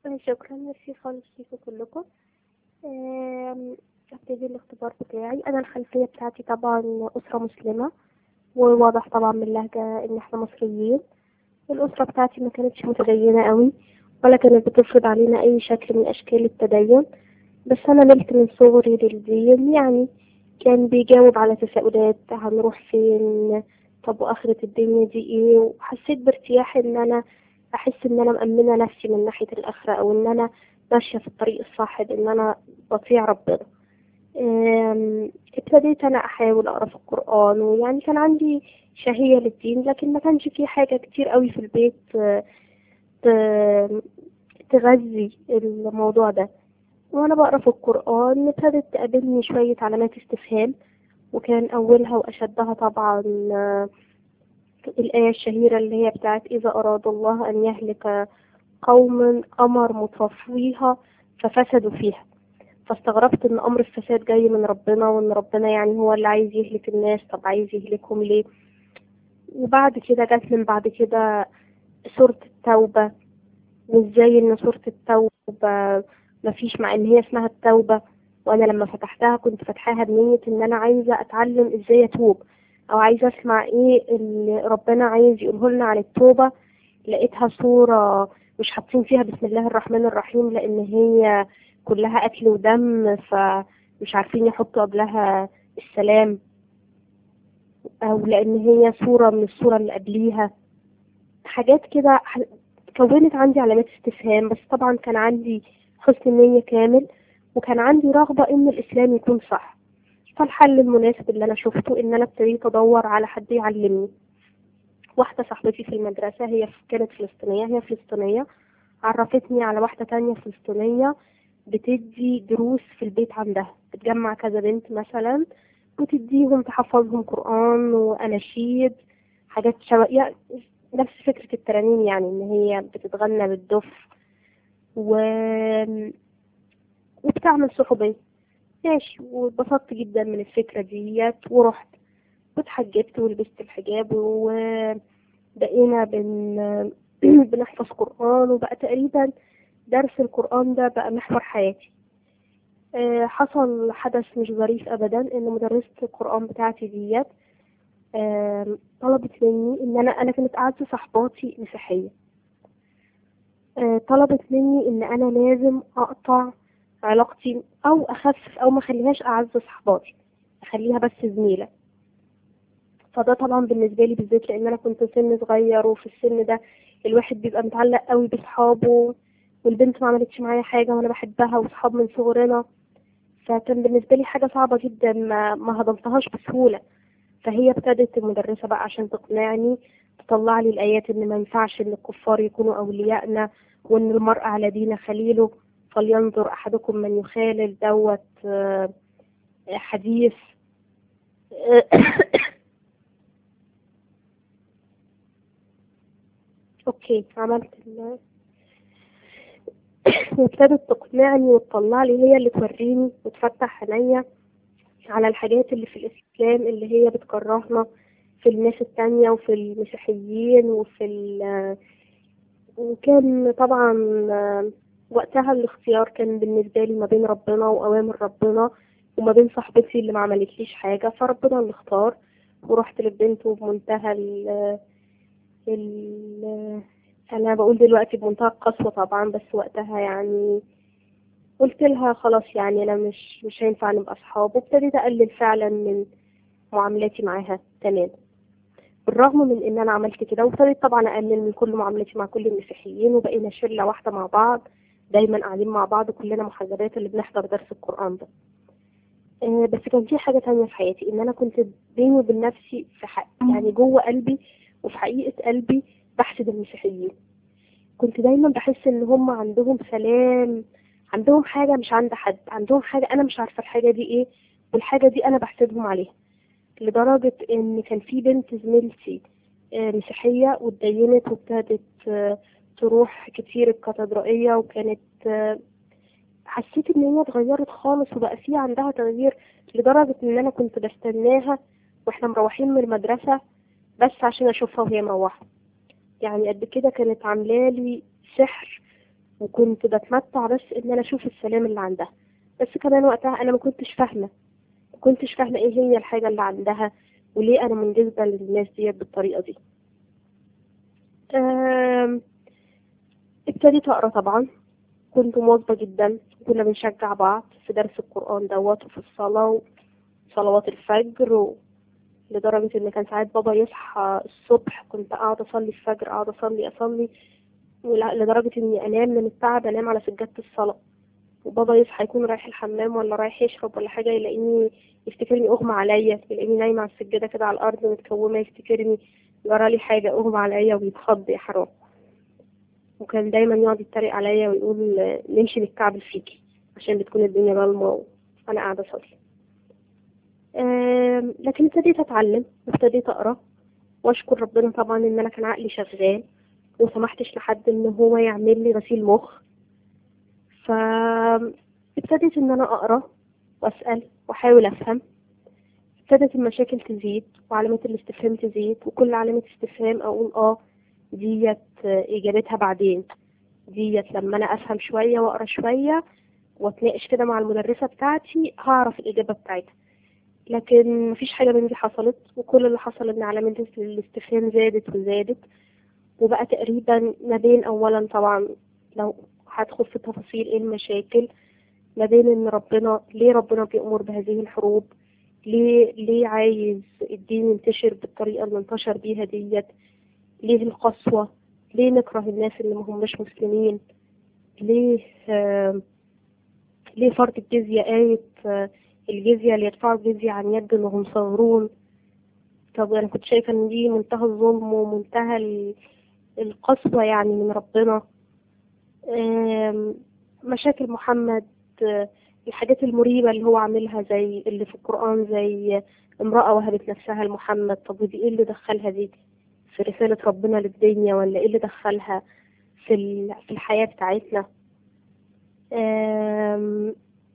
شكرا ميرسي خالص ليكم كلكم آم، ابتدي الاختبار بتاعي انا الخلفية بتاعتي طبعا اسرة مسلمة وواضح طبعا من اللهجة ان احنا مصريين الاسرة بتاعتي ما كانتش متدينة قوي ولا كانت بتفرض علينا اي شكل من اشكال التدين بس انا ملت من صغري للدين يعني كان بيجاوب على تساؤلات هنروح فين طب واخرة الدنيا دي ايه وحسيت بارتياح ان انا احس ان انا مأمنة نفسي من ناحية الاخرة او ان انا ماشية في الطريق الصح بان انا بطيع ربنا أم، ابتديت انا احاول اقرا في القرآن ويعني كان عندي شهية للدين لكن ما كانش في حاجة كتير قوي في البيت آه، ت- تغذي الموضوع ده وانا بقرا في القرآن ابتدت تقابلني شوية علامات استفهام وكان اولها واشدها طبعا آه، الآية الشهيرة اللي هي بتاعت إذا أراد الله أن يهلك قوم أمر مطفيها ففسدوا فيها فاستغربت ان امر الفساد جاي من ربنا وان ربنا يعني هو اللي عايز يهلك الناس طب عايز يهلكهم ليه وبعد كده جت من بعد كده سورة التوبة وازاي ان سورة التوبة مفيش مع ان هي اسمها التوبة وانا لما فتحتها كنت فاتحاها بنية ان انا عايزة اتعلم ازاي اتوب او عايزة اسمع ايه اللي ربنا عايز يقوله لنا عن التوبة لقيتها صورة مش حاطين فيها بسم الله الرحمن الرحيم لان هي كلها قتل ودم فمش عارفين يحطوا قبلها السلام او لان هي صورة من الصورة اللي قبليها حاجات كده ح- كونت عندي علامات استفهام بس طبعا كان عندي حسن نية كامل وكان عندي رغبة ان الاسلام يكون صح فالحل المناسب اللي انا شفته ان انا ابتديت ادور على حد يعلمني واحدة صاحبتي في المدرسة هي كانت فلسطينية هي فلسطينية عرفتني على واحدة تانية فلسطينية بتدي دروس في البيت عندها بتجمع كذا بنت مثلا وتديهم تحفظهم قرآن وأناشيد حاجات شبه يعني نفس فكرة الترانيم يعني إن هي بتتغنى بالدف و... وبتعمل صحوبية ماشي واتبسطت جدا من الفكرة ديت ورحت واتحجبت ولبست الحجاب وبقينا بن... بنحفظ قرآن وبقى تقريبا درس القرآن ده بقى محور حياتي آه، حصل حدث مش ظريف أبدا إن مدرسة القرآن بتاعتي ديت آم، طلبت مني إن أنا أنا كانت أعز صحباتي مسيحية آه، طلبت مني إن أنا لازم أقطع علاقتي أو أخفف أو ما أخليهاش أعز صحباتي أخليها بس زميلة فده طبعا بالنسبة لي بالذات لأن أنا كنت سن صغير وفي السن ده الواحد بيبقى متعلق قوي بصحابه والبنت ما عملتش معايا حاجة وأنا بحبها وصحاب من صغرنا فكان بالنسبة لي حاجة صعبة جدا ما, ما هضمتهاش بسهولة فهي ابتدت المدرسة بقى عشان تقنعني تطلع لي الآيات إن ما ينفعش إن الكفار يكونوا أولياءنا وإن المرء على دين خليله فلينظر أحدكم من يخالل دوت آه، حديث أوكي عملت ال وابتدت تقنعني وتطلع لي هي اللي توريني وتفتح عينيا على الحاجات اللي في الإسلام اللي هي بتكرهنا في الناس التانية وفي المسيحيين وفي ال وكان طبعا آه، وقتها الاختيار كان بالنسبة لي ما بين ربنا وأوامر ربنا وما بين صاحبتي اللي ما عملتليش حاجة فربنا اللي اختار ورحت للبنت وبمنتهى ال ال أنا بقول دلوقتي بمنتهى القسوة طبعا بس وقتها يعني قلت لها خلاص يعني أنا مش مش هينفع نبقى أصحاب وابتديت أقلل فعلا من معاملاتي معاها تمام بالرغم من ان انا عملت كده وابتديت طبعا اقلل من كل معاملتي مع كل المسيحيين وبقينا شله واحده مع بعض دايما قاعدين مع بعض كلنا محجبات اللي بنحضر درس القران ده آه، بس كان في حاجه تانية في حياتي ان انا كنت بيني وبين نفسي في حق يعني جوه قلبي وفي حقيقه قلبي بحسد المسيحيين كنت دايما بحس ان هم عندهم سلام عندهم حاجه مش عند حد عندهم حاجه انا مش عارفه الحاجه دي ايه والحاجه دي انا بحسدهم عليها لدرجة إن كان في بنت زميلتي آه، مسيحية واتدينت وابتدت آه، تروح كتير الكاتدرائية وكانت آه، حسيت إن هي اتغيرت خالص وبقى في عندها تغيير لدرجة إن أنا كنت بستناها وإحنا مروحين من المدرسة بس عشان أشوفها وهي مروحة يعني قد كده كانت عاملة لي سحر وكنت بتمتع بس ان انا اشوف السلام اللي عندها بس كمان وقتها انا ما كنتش فاهمه ما كنتش فاهمه ايه هي الحاجه اللي عندها وليه انا منجذبه للناس ديت بالطريقه دي آم، ابتديت اقرا طبعا كنت مواظبه جدا كنا بنشجع بعض في درس القران دوت وفي الصلاه وصلوات الفجر و... لدرجة إن كان ساعات بابا يصحى الصبح كنت أقعد أصلي الفجر أقعد أصلي أصلي ولا- لدرجة إني أنام من التعب أنام على سجادة الصلاة وبابا يصحى يكون رايح الحمام ولا رايح يشرب ولا حاجة يلاقيني يفتكرني أغمى عليا يلاقيني نايمة على السجادة كده على الأرض متكومة يفتكرني جرالي حاجة أغمى عليا ويتخض يا حرام وكان دايما يقعد يتريق عليا ويقول آه، نمشي نتكعبل فيكي عشان بتكون الدنيا ضلمة وأنا قاعدة أصلي آم، لكن ابتديت اتعلم وابتديت اقرا واشكر ربنا طبعا ان انا كان عقلي شغال وسمحتش لحد ان هو يعمل لي غسيل مخ فابتديت ان انا اقرا واسال واحاول افهم ابتدت المشاكل تزيد وعلامات الاستفهام تزيد وكل علامة استفهام اقول اه ديت اجابتها بعدين ديت لما انا افهم شوية واقرا شوية واتناقش كده مع المدرسة بتاعتي هعرف الاجابة بتاعتها لكن مفيش حاجة من دي حصلت وكل اللي حصل ان علامة الاستفهام زادت وزادت وبقى تقريبا ما بين اولا طبعا لو هدخل في تفاصيل ايه المشاكل ما بين ان ربنا ليه ربنا بيأمر بهذه الحروب ليه ليه عايز الدين ينتشر بالطريقة اللي انتشر بيها ديت ليه القسوة ليه نكره الناس اللي ما هماش مسلمين ليه آه ليه فرض الجزية آية آه الجزية اللي يدفعوا الجزية عن يد وهم صغرون طب أنا كنت شايفة إن دي منتهى الظلم ومنتهى ال- القسوة يعني من ربنا آم، مشاكل محمد آه، الحاجات المريبة اللي هو عاملها زي اللي في القرآن زي امرأة وهبت نفسها لمحمد طب ودي ايه اللي دخلها دي في رسالة ربنا للدنيا ولا ايه اللي دخلها في ال- في الحياة بتاعتنا آم،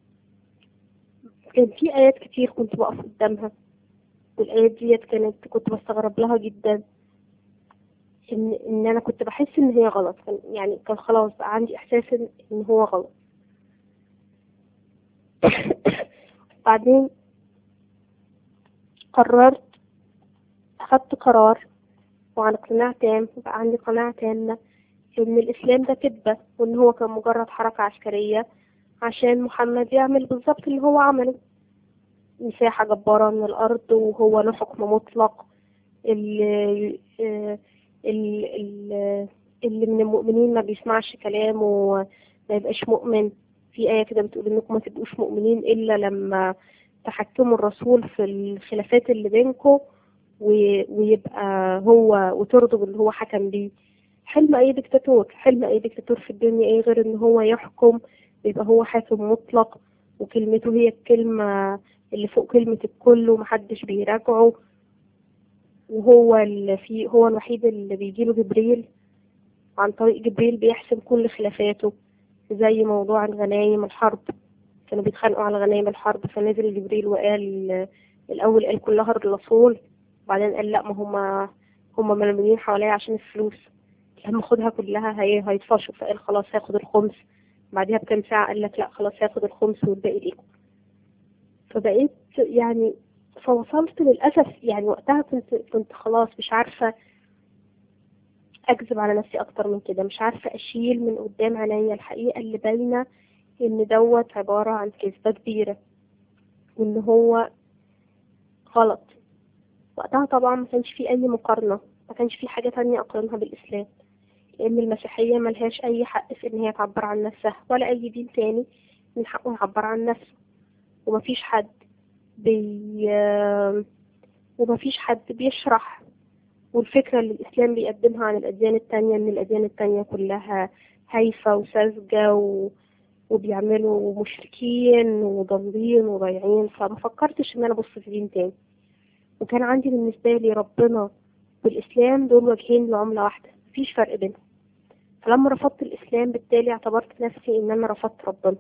كان في آيات كتير كنت بقف قدامها والآيات ديت كانت كنت بستغرب لها جدا إن إن أنا كنت بحس إن هي غلط كان يعني كان خلاص بقى عندي إحساس إن إن هو غلط بعدين قررت أخدت قرار وعن اقتناع تام بقى عندي قناعة تامة إن الإسلام ده كذبة وإن هو كان مجرد حركة عسكرية عشان محمد يعمل بالظبط اللي هو عمله مساحة جبارة من الأرض وهو له حكم مطلق اللي, اللي, اللي من المؤمنين ما بيسمعش كلامه وما يبقاش مؤمن في آية كده بتقول إنكم ما تبقوش مؤمنين إلا لما تحكموا الرسول في الخلافات اللي بينكم ويبقى هو وترضوا باللي هو حكم بيه حلم أي دكتاتور حلم أي دكتاتور في الدنيا إيه غير إن هو يحكم ويبقى هو حاكم مطلق وكلمته هي الكلمة اللي فوق كلمة الكل ومحدش بيراجعه وهو اللي في هو الوحيد اللي بيجيله جبريل عن طريق جبريل بيحسم كل خلافاته زي موضوع الغنايم الحرب كانوا بيتخانقوا على غنايم الحرب فنزل جبريل وقال الأول قال كلها الرسول وبعدين قال لا ما هما هما ملمومين حواليا عشان الفلوس لما خدها كلها هي هيطفشوا فقال خلاص هاخد الخمس بعدها بكام ساعة قال لك لا خلاص هاخد الخمس والباقي ليكم فبقيت يعني فوصلت للأسف يعني وقتها كنت كنت خلاص مش عارفة أكذب على نفسي أكتر من كده مش عارفة أشيل من قدام عينيا الحقيقة اللي باينة إن دوت عبارة عن كذبة كبيرة وإن هو غلط وقتها طبعا ما كانش في أي مقارنة ما كانش في حاجة تانية أقارنها بالإسلام لأن المسيحية ملهاش أي حق في إن هي تعبر عن نفسها ولا أي دين تاني من حقه يعبر عن نفسه ومفيش حد بي ومفيش حد بيشرح والفكرة اللي الإسلام بيقدمها عن الأديان التانية إن الأديان التانية كلها هايفة وساذجة و... وبيعملوا مشركين وضالين وضايعين فما فكرتش إن أنا أبص في دين تاني وكان عندي بالنسبة لي ربنا والإسلام دول وجهين لعملة واحدة مفيش فرق بينهم فلما رفضت الإسلام بالتالي اعتبرت نفسي إن أنا رفضت ربنا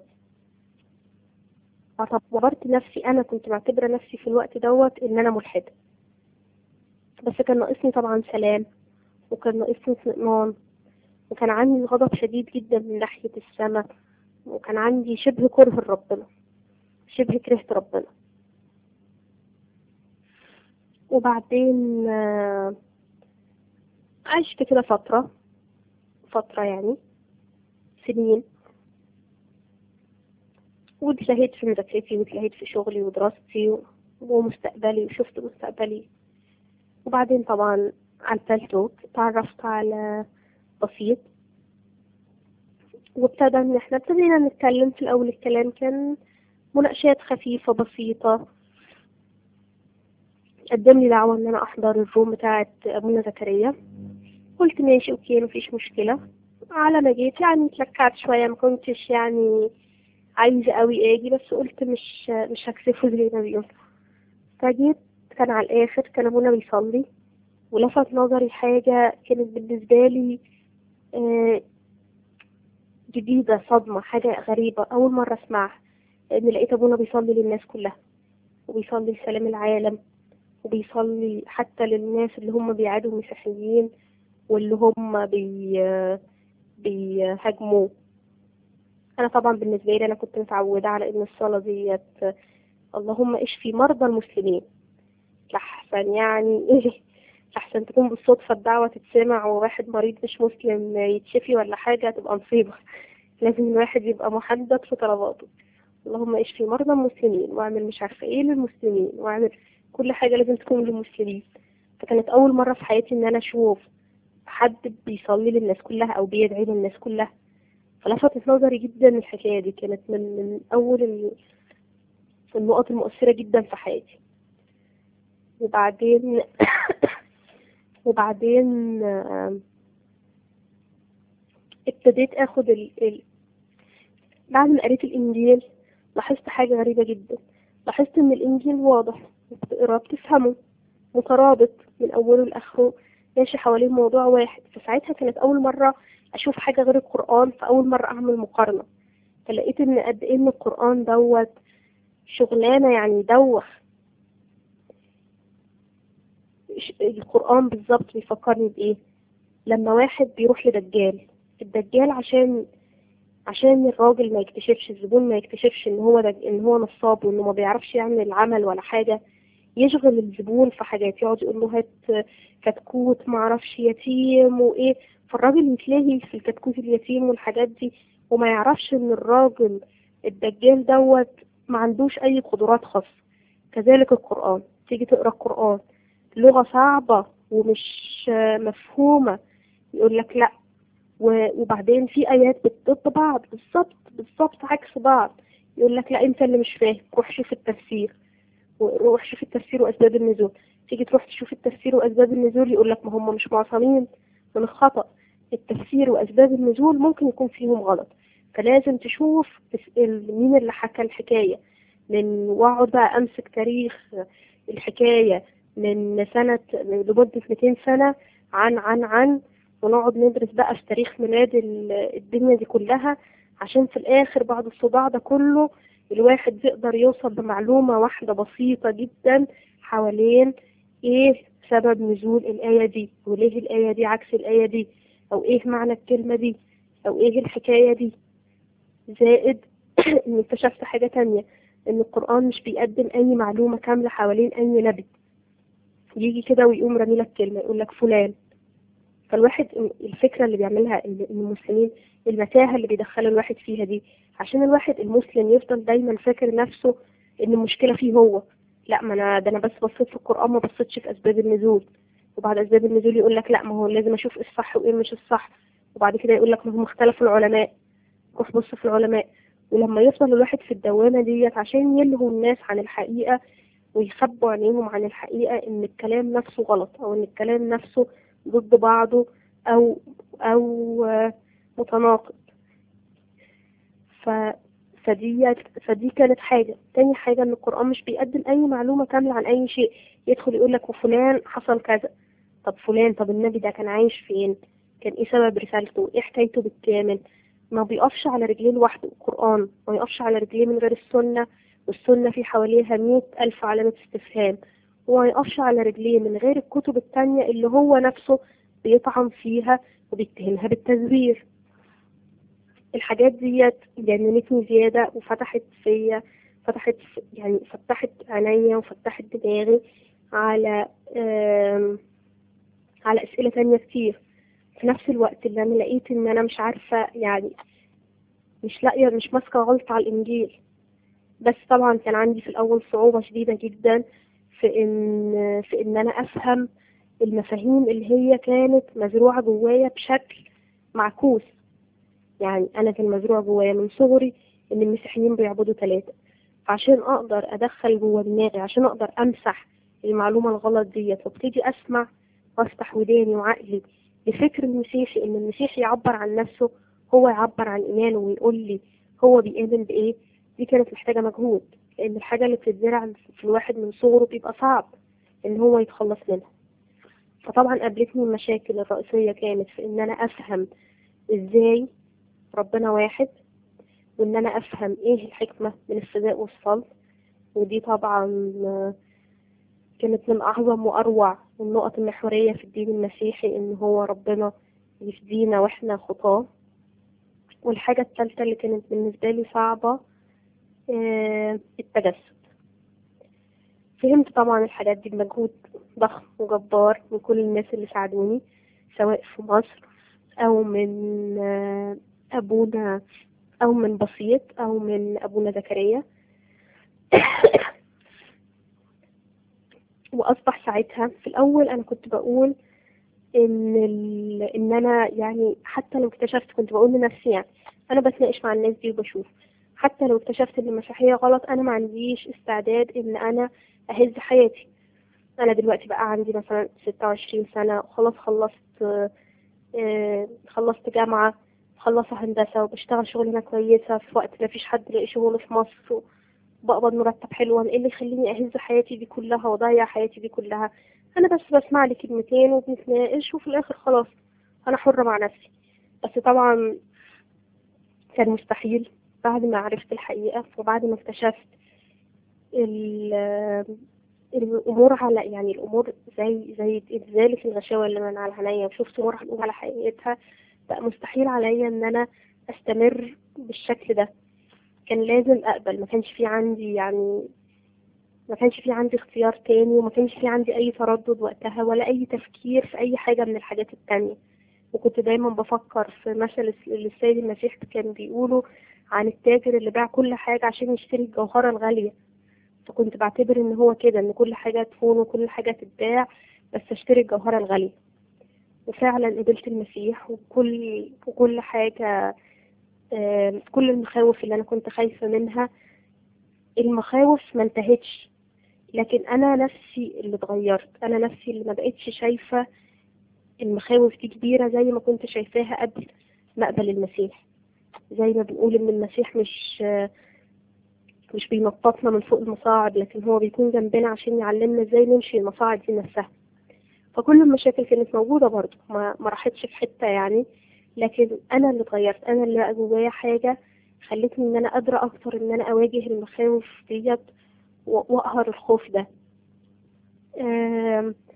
اعتبرت نفسي أنا كنت معتبرة نفسي في الوقت دوت إن أنا ملحدة بس كان ناقصني طبعا سلام وكان ناقصني اطمئنان وكان عندي غضب شديد جدا من ناحية السماء وكان عندي شبه كره لربنا شبه كرهت ربنا وبعدين آه، عشت كده فترة فترة يعني سنين واتلهيت في مذاكرتي واتلهيت في شغلي ودراستي و- ومستقبلي وشفت مستقبلي وبعدين طبعا على الفالتوك تعرفت على بسيط وابتدى ان احنا ابتدينا نتكلم في الاول الكلام كان مناقشات خفيفة بسيطة قدم لي دعوة ان انا احضر الروم بتاعة ابونا زكريا قلت ماشي اوكي مفيش مشكلة على ما جيت يعني اتلكعت شوية ما كنتش يعني عايزة قوي اجي بس قلت مش مش هكسفه زي ما بيقولوا فجيت كان على الاخر كان ابونا بيصلي ولفت نظري حاجة كانت بالنسبة لي آه، جديدة صدمة حاجة غريبة أول مرة أسمعها لأن لقيت أبونا بيصلي للناس كلها وبيصلي لسلام العالم وبيصلي حتى للناس اللي هم بيعادوا المسيحيين واللي هم بي بيهاجموه أنا طبعا بالنسبة لي أنا كنت متعودة على إن الصلاة ديت اللهم اشفي مرضى المسلمين لحسن يعني إيه لحسن تكون بالصدفة الدعوة تتسمع وواحد مريض مش مسلم يتشفي ولا حاجة تبقى مصيبة لازم الواحد يبقى محدد في طلباته اللهم اشفي مرضى المسلمين واعمل مش عارفة ايه للمسلمين واعمل كل حاجة لازم تكون للمسلمين فكانت أول مرة في حياتي إن أنا أشوف حد بيصلي للناس كلها أو بيدعي للناس كلها فلفتت نظري جدا الحكاية دي كانت من, من أول ال- النقط المؤثرة جدا في حياتي وبعدين وبعدين آم، ابتديت اخد ال... ال... بعد ما قريت الانجيل لاحظت حاجة غريبة جدا لاحظت ان الانجيل واضح بتقراه بتفهمه مترابط من اوله لاخره ماشي حوالين موضوع واحد فساعتها كانت اول مرة اشوف حاجة غير القرآن فاول مرة اعمل مقارنة فلقيت ان قد ايه ان القرآن دوت شغلانة يعني دوخ ش- القرآن بالظبط بيفكرني بإيه لما واحد بيروح لدجال الدجال عشان عشان الراجل ما يكتشفش الزبون ما يكتشفش ان هو دج... ان هو نصاب وانه ما بيعرفش يعمل عمل ولا حاجة يشغل الزبون في حاجات يقعد يقول له هات كتكوت ما اعرفش يتيم وايه فالراجل يتلاقي في الكتكوت اليتيم والحاجات دي وما يعرفش ان الراجل الدجال دوت ما عندوش اي قدرات خاصة كذلك القرآن تيجي تقرا القرآن لغة صعبة ومش آه، مفهومة يقول لك لا و- وبعدين في آيات بتضد بعض بالظبط بالظبط عكس بعض يقول لك لا انت اللي مش فاهم روح شوف التفسير وروح شوف التفسير وأسباب النزول تيجي تروح تشوف التفسير وأسباب النزول يقول لك ما هم مش معصمين من الخطأ التفسير وأسباب النزول ممكن يكون فيهم غلط فلازم تشوف تسأل مين اللي حكى الحكاية من واقعد بقى أمسك تاريخ الحكاية من سنة لمدة 200 سنة عن عن عن ونقعد ندرس بقى في تاريخ ميلاد ال- الدنيا دي كلها عشان في الآخر بعد الصداع ده كله الواحد يقدر يوصل بمعلومة واحدة بسيطة جدا حوالين ايه سبب نزول الآية دي وليه الآية دي عكس الآية دي أو ايه معنى الكلمة دي أو ايه الحكاية دي زائد ان اكتشفت حاجة تانية ان القرآن مش بيقدم اي معلومة كاملة حوالين اي نبي يجي كده ويقوم رامي لك كلمة يقول لك فلان فالواحد الفكرة اللي بيعملها المسلمين المتاهة اللي بيدخل الواحد فيها دي عشان الواحد المسلم يفضل دايما فاكر نفسه ان المشكلة فيه هو لا ما انا ده انا بس بصيت في القرآن ما بصيتش في اسباب النزول وبعد اسباب النزول يقول لك لا ما هو لازم اشوف ايه الصح وايه مش الصح وبعد كده يقول لك ما هم اختلفوا العلماء روح بص في العلماء ولما يفضل الواحد في الدوامة ديت عشان يلهوا الناس عن الحقيقة ويخبوا عينيهم عن الحقيقة ان الكلام نفسه غلط او ان الكلام نفسه ضد بعضه او او آه، متناقض ف فدي فدي كانت حاجة تاني حاجة ان القرآن مش بيقدم اي معلومة كاملة عن اي شيء يدخل يقول لك وفلان حصل كذا طب فلان طب النبي ده كان عايش فين كان ايه سبب رسالته ايه حكايته بالكامل ما بيقفش على رجليه لوحده القرآن ما يقفش على رجليه من غير السنة والسنة في حواليها مئة ألف علامة استفهام وما يقفش على رجليه من غير الكتب التانية اللي هو نفسه بيطعن فيها وبيتهمها بالتزوير الحاجات ديت جننتني زيادة وفتحت فيا فتحت يعني فتحت عينيا وفتحت دماغي على آم، على أسئلة تانية كتير في نفس الوقت اللي أنا لقيت إن أنا مش عارفة يعني مش لاقية مش ماسكة غلط على الإنجيل بس طبعا كان عندي في الأول صعوبة شديدة جدا في إن في إن أنا أفهم المفاهيم اللي هي كانت مزروعة جوايا بشكل معكوس يعني أنا كان مزروع جوايا من صغري إن المسيحيين بيعبدوا ثلاثة فعشان أقدر أدخل جوا دماغي عشان أقدر أمسح المعلومة الغلط ديت وابتدي أسمع وأفتح وداني وعقلي لفكر المسيحي إن المسيحي يعبر عن نفسه هو يعبر عن إيمانه ويقول لي هو بيآمن بإيه دي كانت محتاجة مجهود لأن الحاجة اللي بتتزرع في الواحد من صغره بيبقى صعب إن هو يتخلص منها فطبعا قابلتني المشاكل الرئيسية كانت في إن أنا أفهم إزاي ربنا واحد وإن أنا أفهم إيه الحكمة من الفداء والصلب ودي طبعا آه، كانت من أعظم وأروع النقط المحورية في الدين المسيحي إن هو ربنا يفدينا وإحنا خطاه والحاجة الثالثة اللي كانت بالنسبة لي صعبة آه، التجسد فهمت طبعا الحاجات دي بمجهود ضخم وجبار من كل الناس اللي ساعدوني سواء في مصر أو من آه، أبونا أو من بسيط أو من أبونا زكريا وأصبح ساعتها في الأول أنا كنت بقول إن ال... إن أنا يعني حتى لو اكتشفت كنت بقول لنفسي يعني أنا بتناقش مع الناس دي وبشوف حتى لو اكتشفت إن المسيحية غلط أنا ما عنديش استعداد إن أنا أهز حياتي أنا دلوقتي بقى عندي مثلا ستة وعشرين سنة وخلاص خلصت آه، آه، خلصت جامعة مخلصة هندسة وبشتغل شغلانة كويسة في وقت ما فيش حد لاقي شغل في مصر وبقبض مرتب حلو أنا ايه اللي يخليني أهز حياتي دي كلها وأضيع حياتي دي كلها أنا بس بسمع لي كلمتين وبنتناقش وفي الآخر خلاص أنا حرة مع نفسي بس طبعا كان مستحيل بعد ما عرفت الحقيقة وبعد ما اكتشفت ال- الأمور على يعني الأمور زي زي ذلك الغشاوة اللي من على عينيا وشفت أمور الأمور على حقيقتها بقى مستحيل عليا إن أنا أستمر بالشكل ده كان لازم أقبل ما كانش في عندي يعني ما كانش في عندي اختيار تاني وما كانش في عندي أي تردد وقتها ولا أي تفكير في أي حاجة من الحاجات التانية وكنت دايما بفكر في مثل اللي السيد المسيح كان بيقوله عن التاجر اللي باع كل حاجة عشان يشتري الجوهرة الغالية فكنت بعتبر ان هو كده ان كل حاجة تكون وكل حاجة تتباع بس اشتري الجوهرة الغالية وفعلا قبلت المسيح وكل وكل حاجة آم، كل المخاوف اللي انا كنت خايفة منها المخاوف ما انتهتش لكن انا نفسي اللي اتغيرت انا نفسي اللي ما بقتش شايفة المخاوف دي كبيرة زي ما كنت شايفاها قبل ما اقبل المسيح زي ما بنقول ان المسيح مش مش بينططنا من فوق المصاعد لكن هو بيكون جنبنا عشان يعلمنا ازاي نمشي المصاعد دي نفسها فكل المشاكل كانت موجودة برضه ما, ما راحتش في حتة يعني لكن انا اللي اتغيرت انا اللي بقى جوايا حاجة خلتني ان انا قادرة اكتر ان انا اواجه المخاوف ديت و- واقهر الخوف ده آم،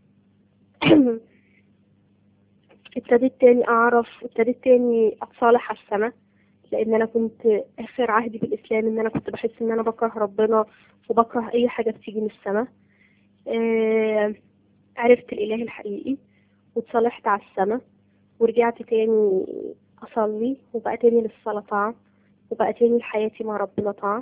ابتديت تاني اعرف ابتديت تاني اتصالح على السما لان انا كنت اخر عهدي بالاسلام ان انا كنت بحس ان انا بكره ربنا وبكره اي حاجه بتيجي من السماء آه عرفت الاله الحقيقي واتصالحت على السماء ورجعت تاني اصلي وبقى تاني للصلاه طاعه وبقى تاني لحياتي مع ربنا طاعه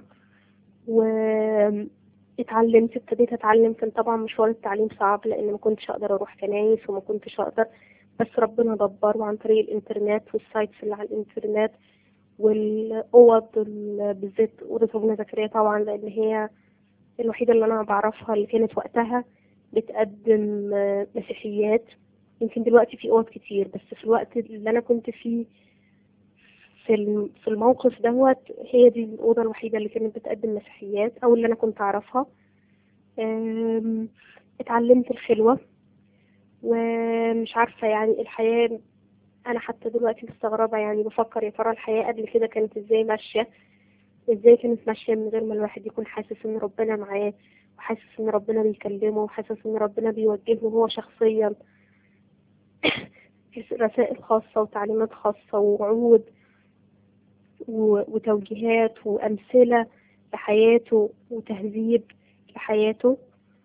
واتعلمت ابتديت اتعلم كان طبعا مشوار التعليم صعب لان ما كنتش اقدر اروح كنايس وما كنتش اقدر بس ربنا دبر وعن طريق الانترنت والسايتس اللي على الانترنت والاوض ال- بالذات اوضه ابونا زكريا طبعا لان هي الوحيده اللي انا بعرفها اللي كانت وقتها بتقدم آه، مسيحيات يمكن دلوقتي في اوض كتير بس في الوقت اللي انا كنت فيه في الم- في الموقف دوت هي دي الاوضه الوحيده اللي كانت بتقدم مسيحيات او اللي انا كنت اعرفها آم، اتعلمت الخلوه ومش عارفه يعني الحياه انا حتى دلوقتي مستغربه يعني بفكر يا ترى الحياه قبل كده كانت ازاي ماشيه ازاي كانت ماشيه من غير ما الواحد يكون حاسس ان ربنا معاه وحاسس ان ربنا بيكلمه وحاسس ان ربنا بيوجهه هو شخصيا رسائل خاصة وتعليمات خاصة ووعود و- وتوجيهات وأمثلة لحياته وتهذيب لحياته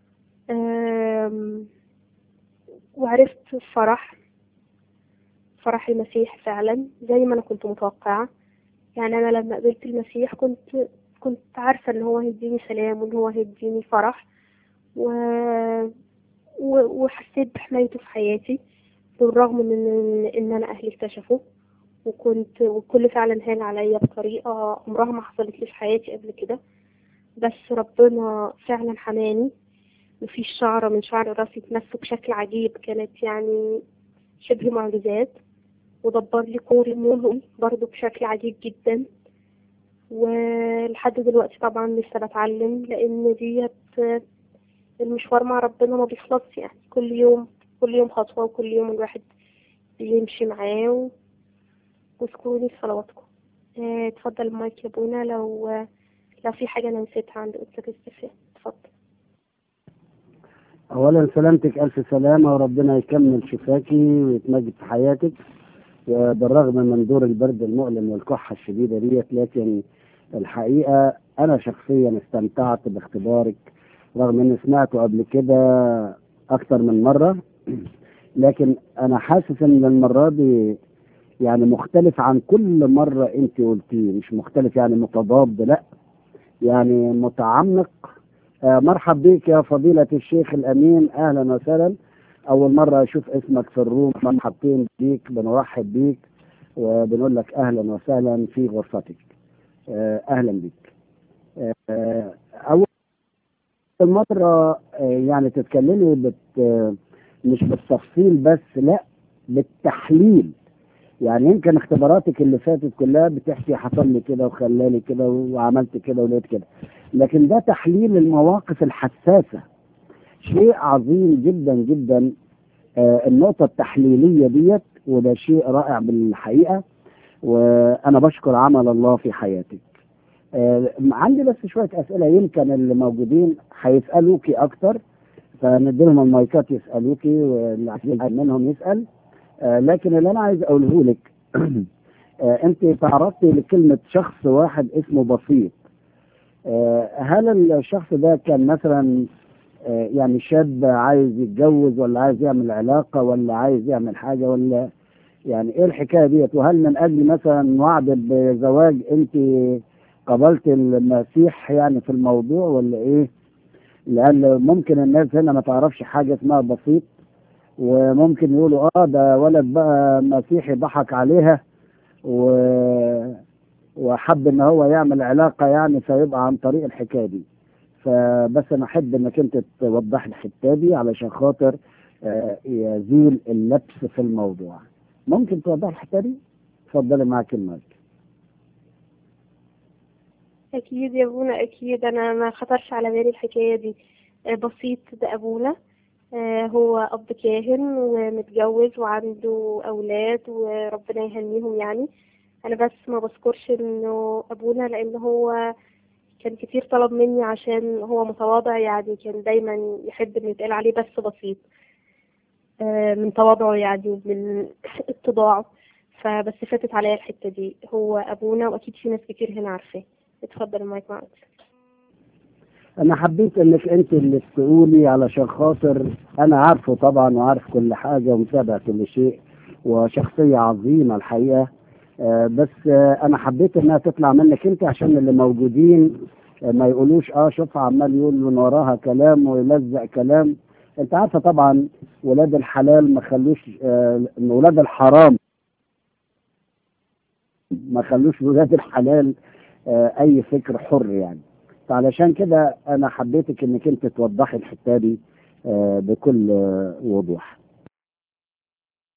آم، وعرفت فرح فرح المسيح فعلا زي ما أنا كنت متوقعة يعني أنا لما قابلت المسيح كنت كنت عارفة إن هو هيديني سلام وإن هو هيديني فرح و... و... وحسيت بحمايته في حياتي بالرغم من إن, إن أنا أهلي اكتشفوا وكنت والكل فعلا هان عليا بطريقة عمرها ما حصلت لي في حياتي قبل كده بس ربنا فعلا حماني مفيش شعرة من شعر راسي اتنفوا بشكل عجيب كانت يعني شبه معجزات ودبر لي كوري نومي برضه بشكل عجيب جدا ولحد دلوقتي طبعا لسه بتعلم لأن ديت المشوار مع ربنا ما بيخلصش يعني كل يوم كل يوم خطوة وكل يوم الواحد بيمشي معاه و... واذكروني في صلواتكم آه، اتفضل المايك يا بونا لو لو في حاجة أنا نسيتها عند أستاذ استفهام اتفضل اولا سلامتك الف سلامه وربنا يكمل شفاكي ويتمجد في حياتك بالرغم من دور البرد المؤلم والكحه الشديده ديت لكن الحقيقه انا شخصيا استمتعت باختبارك رغم اني سمعته قبل كده اكتر من مره لكن انا حاسس ان المره دي يعني مختلف عن كل مره انت قلتيه مش مختلف يعني متضاد لا يعني متعمق آه، مرحب بك يا فضيلة الشيخ الأمين أهلا وسهلا أول مرة أشوف اسمك في الروم مرحبتين بيك بنرحب بيك وبنقول لك أهلا وسهلا في غرفتك آه، أهلا بك آه، أول مرة آه، يعني تتكلمي بت آه، مش بالتفصيل بس لا بالتحليل يعني يمكن اختباراتك اللي فاتت كلها بتحكي حصل لي كده وخلالي كده وعملت كده ولقيت كده لكن ده تحليل المواقف الحساسة شيء عظيم جدا جدا آه النقطة التحليلية ديت وده شيء رائع بالحقيقة وأنا بشكر عمل الله في حياتك آه عندي بس شوية أسئلة يمكن اللي موجودين هيسألوكي أكتر فنديلهم المايكات يسألوكي واللي عايز منهم يسأل آه لكن اللي أنا عايز أقوله لك آه أنت تعرضتي لكلمة شخص واحد اسمه بسيط آه، هل الشخص ده كان مثلا آه، يعني شاب عايز يتجوز ولا عايز يعمل علاقة ولا عايز يعمل حاجة ولا يعني ايه الحكاية ديت وهل من اجل مثلا وعد بزواج انت قبلت المسيح يعني في الموضوع ولا ايه لان ممكن الناس هنا ما تعرفش حاجة اسمها بسيط وممكن يقولوا اه ده ولد بقى مسيحي ضحك عليها و وحب ان هو يعمل علاقه يعني فيبقى عن طريق الحكايه دي فبس انا احب انك انت توضح لي الحته دي علشان خاطر آه، يزيل اللبس في الموضوع ممكن توضح الحته دي اتفضلي معاك المايك أكيد يا أبونا أكيد أنا ما خطرش على بالي الحكاية دي آه، بسيط ده أبونا آه، هو أب كاهن ومتجوز وعنده أولاد وربنا يهنيهم يعني أنا بس ما بذكرش إنه أبونا لأن هو كان كتير طلب مني عشان هو متواضع يعني كان دايما يحب إنه يتقال عليه بس بسيط آه، من تواضعه يعني ومن اتضاعه فبس فاتت عليا الحتة دي هو أبونا وأكيد في ناس كتير هنا عارفاه اتفضل المايك معاك انا حبيت انك انت اللي تقولي علشان خاطر انا عارفه طبعا وعارف كل حاجه ومتابع كل شيء وشخصيه عظيمه الحقيقه آه، بس آه، انا حبيت انها تطلع منك انت عشان اللي موجودين آه، ما يقولوش اه شوف عمال يقول من وراها كلام ويلزق كلام انت عارفه طبعا ولاد الحلال ما خلوش آه، ولاد الحرام ما خلوش ولاد الحلال آه، اي فكر حر يعني فعلشان كده انا حبيتك انك انت توضحي الحته دي آه، بكل آه، وضوح